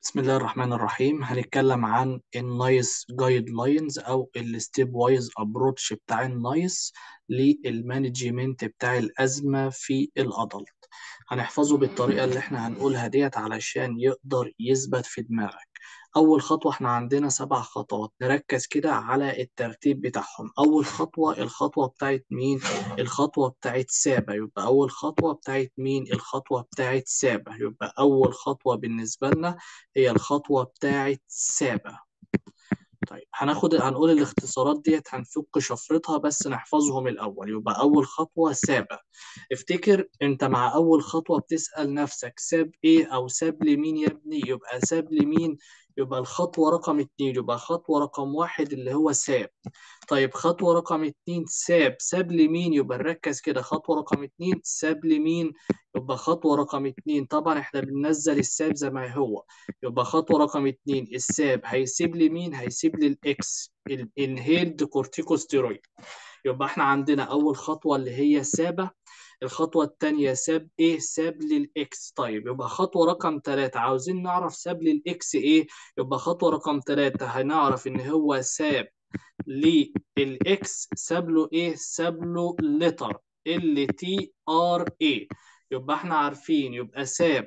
بسم الله الرحمن الرحيم هنتكلم عن النايس جايد لاينز او الستيب وايز ابروتش بتاع النايس للمانجمنت بتاع الازمه في الادلت هنحفظه بالطريقه اللي احنا هنقولها ديت علشان يقدر يثبت في دماغك اول خطوه احنا عندنا سبع خطوات نركز كده على الترتيب بتاعهم اول خطوه الخطوه بتاعت مين الخطوه بتاعت سابا يبقى اول خطوه بتاعت مين الخطوه بتاعت سابا يبقى اول خطوه بالنسبه لنا هي الخطوه بتاعت سابا طيب هناخد هنقول الاختصارات ديت هنفك شفرتها بس نحفظهم الأول يبقى أول خطوة سابة افتكر أنت مع أول خطوة بتسأل نفسك ساب إيه أو ساب لمين يا ابني يبقى ساب لمين يبقى الخطوة رقم اتنين يبقى خطوة رقم واحد اللي هو ساب طيب خطوة رقم اتنين ساب ساب لمين يبقى نركز كده خطوة رقم اتنين ساب لمين يبقى خطوة رقم اتنين طبعا احنا بننزل الساب زي ما هو يبقى خطوة رقم اتنين الساب هيسيب لي مين هيسيب لي الاكس الانهيلد كورتيكوستيرويد يبقى احنا عندنا اول خطوة اللي هي سابة الخطوة التانية ساب ايه ساب للاكس طيب يبقى خطوة رقم ثلاثة عاوزين نعرف ساب للاكس ايه يبقى خطوة رقم ثلاثة هنعرف ان هو ساب للاكس ساب له ايه ساب له لتر ال تي ار اي يبقى احنا عارفين يبقى ساب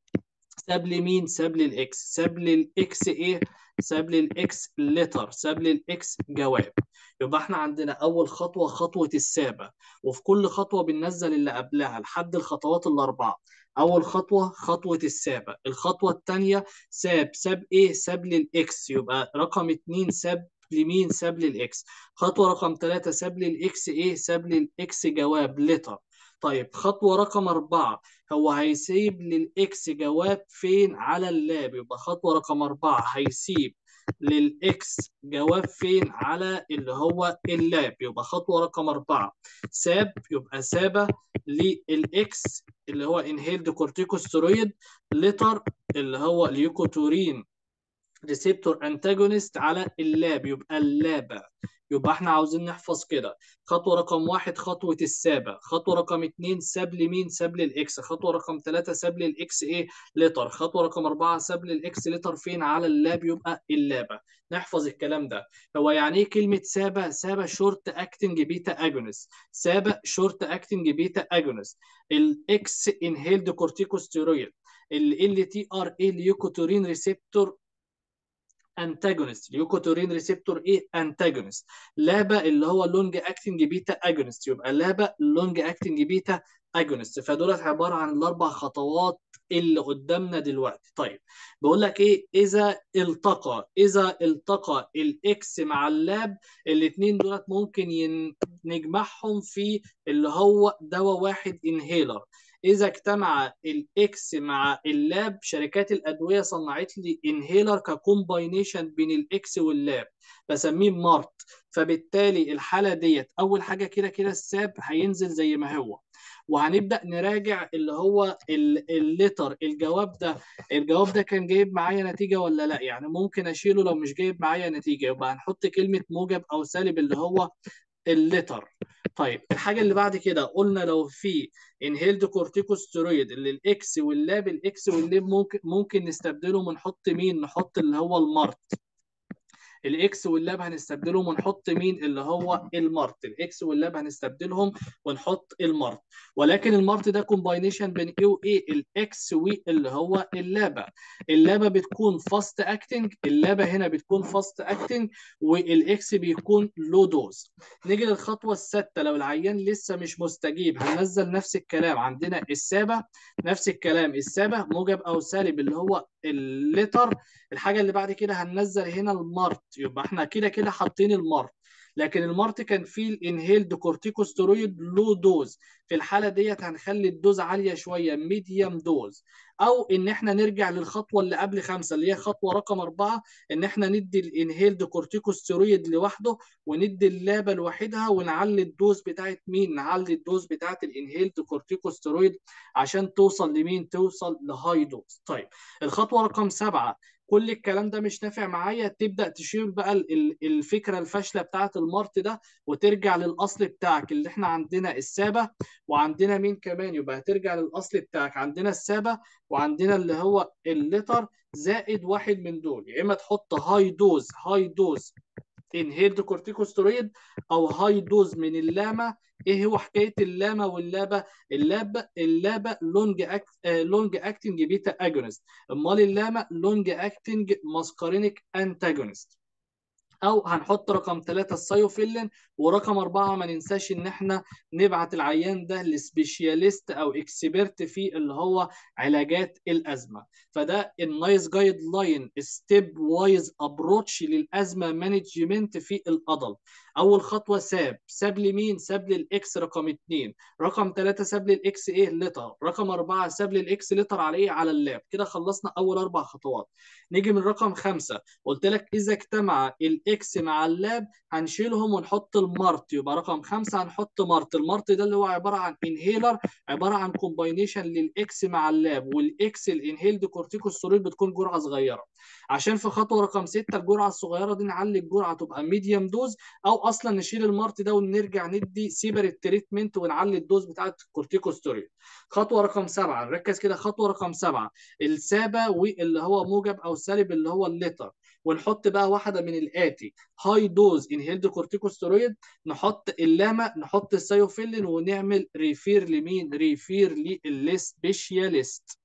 ساب لمين ساب للاكس ساب للاكس ايه ساب للاكس لتر ساب للاكس جواب يبقى احنا عندنا اول خطوه خطوه السابه وفي كل خطوه بننزل اللي قبلها لحد الخطوات الاربعه اول خطوه خطوه السابه الخطوه الثانيه ساب ساب ايه ساب للاكس يبقى رقم اتنين ساب لمين ساب للاكس خطوه رقم ثلاثة ساب للاكس ايه ساب للاكس جواب لتر طيب خطوة رقم أربعة هو هيسيب للإكس جواب فين على اللاب يبقى خطوة رقم أربعة هيسيب للإكس جواب فين على اللي هو اللاب يبقى خطوة رقم أربعة ساب يبقى سابة للإكس اللي هو انهيلد كورتيكوستيرويد لتر اللي هو ليوكوتورين ريسبتور انتاجونست على اللاب يبقى اللابة يبقى احنا عاوزين نحفظ كده خطوة رقم واحد خطوة السابة خطوة رقم اتنين ساب لمين ساب للإكس خطوة رقم ثلاثة ساب للإكس إيه لتر خطوة رقم أربعة ساب للإكس لتر فين على اللاب يبقى اللابة نحفظ الكلام ده هو يعني إيه كلمة سابة سابة شورت أكتنج بيتا أجونست سابة شورت أكتنج بيتا أجونست الإكس انهيلد كورتيكوستيرويد ال تي ار اي ليوكوتورين ريسبتور انتاجونست ليوكوتورين ريسبتور ايه انتاجونست لابا اللي هو لونج اكتنج بيتا اجونست يبقى لابا لونج اكتنج بيتا اجونست فدولت عباره عن الاربع خطوات اللي قدامنا دلوقتي طيب بقول لك ايه اذا التقى اذا التقى الاكس مع اللاب الاثنين دولت ممكن ين... نجمعهم في اللي هو دواء واحد انهيلر اذا اجتمع الاكس مع اللاب شركات الادويه صنعت لي انهيلر ككومباينيشن بين الاكس واللاب بسميه مارت فبالتالي الحاله ديت اول حاجه كده كده الساب هينزل زي ما هو وهنبدا نراجع اللي هو اللتر الجواب ده الجواب ده كان جايب معايا نتيجه ولا لا يعني ممكن اشيله لو مش جايب معايا نتيجه يبقى هنحط كلمه موجب او سالب اللي هو اللتر طيب الحاجه اللي بعد كده قلنا لو في انهيلد كورتيكوستيرويد اللي الاكس واللاب الاكس واللاب ممكن ممكن نستبدلهم ونحط مين نحط اللي هو المارت الاكس واللاب هنستبدلهم ونحط مين اللي هو المارت الاكس واللاب هنستبدلهم ونحط المارت ولكن المارت ده كومباينيشن بين ايه وايه الاكس واللي هو اللابا اللابا بتكون فاست اكتنج اللابا هنا بتكون فاست اكتنج والاكس بيكون لو دوز نيجي للخطوه السادسه لو العيان لسه مش مستجيب هننزل نفس الكلام عندنا السابه نفس الكلام السابه موجب او سالب اللي هو اللتر الحاجه اللي بعد كده هننزل هنا المارت يبقى احنا كده كده حاطين المارت لكن المارت كان فيه الانهيلد كورتيكوستيرويد لو دوز في الحاله ديت هنخلي الدوز عاليه شويه ميديوم دوز او ان احنا نرجع للخطوه اللي قبل خمسه اللي هي خطوه رقم اربعه ان احنا ندي الانهيلد كورتيكوستيرويد لوحده وندي اللابه لوحدها ونعلي الدوز بتاعت مين؟ نعلي الدوز بتاعت الانهيلد كورتيكوستيرويد عشان توصل لمين؟ توصل لهاي دوز. طيب الخطوه رقم سبعه كل الكلام ده مش نافع معايا تبدا تشيل بقى ال- ال- الفكره الفاشله بتاعه المارت ده وترجع للاصل بتاعك اللي احنا عندنا السابه وعندنا مين كمان يبقى هترجع للاصل بتاعك عندنا السابه وعندنا اللي هو اللتر زائد واحد من دول يا اما تحط هاي دوز هاي دوز انهيلد كورتيكوسترويد او هاي دوز من اللاما ايه هو حكايه اللاما واللابا اللابا اللابا لونج أكت آه لونج اكتنج بيتا اجونست امال اللاما لونج اكتنج ماسكارينيك انتاجونست او هنحط رقم ثلاثة السايوفيلين ورقم أربعة ما ننساش إن إحنا نبعت العيان ده لسبيشاليست أو إكسبرت في اللي هو علاجات الأزمة فده النايس جايد لاين ستيب وايز أبروتش للأزمة مانجمنت في الأدلت أول خطوة ساب ساب لمين؟ ساب للإكس رقم اتنين رقم ثلاثة ساب للإكس إيه لتر رقم أربعة ساب للإكس لتر على إيه على اللاب كده خلصنا أول أربع خطوات نيجي من رقم خمسة قلت لك إذا اجتمع الإكس مع اللاب هنشيلهم ونحط المارت يبقى رقم خمسة هنحط مارت المارت ده اللي هو عبارة عن انهيلر عبارة عن كومباينيشن للإكس مع اللاب والإكس الانهيلد كورتيكوستيرويد بتكون جرعة صغيرة عشان في خطوة رقم ستة الجرعة الصغيرة دي نعلي الجرعة تبقى ميديوم دوز أو أصلا نشيل المارت ده ونرجع ندي سيبريت تريتمنت ونعلي الدوز بتاعة الكورتيكوستيرويد خطوة رقم سبعة نركز كده خطوة رقم سبعة السابة واللي هو موجب أو سالب اللي هو الليتر ونحط بقى واحده من الاتي هاي دوز انهيلد كورتيكوستيرويد نحط اللاما نحط السايوفيلين ونعمل ريفير لمين ريفير للسبيشاليست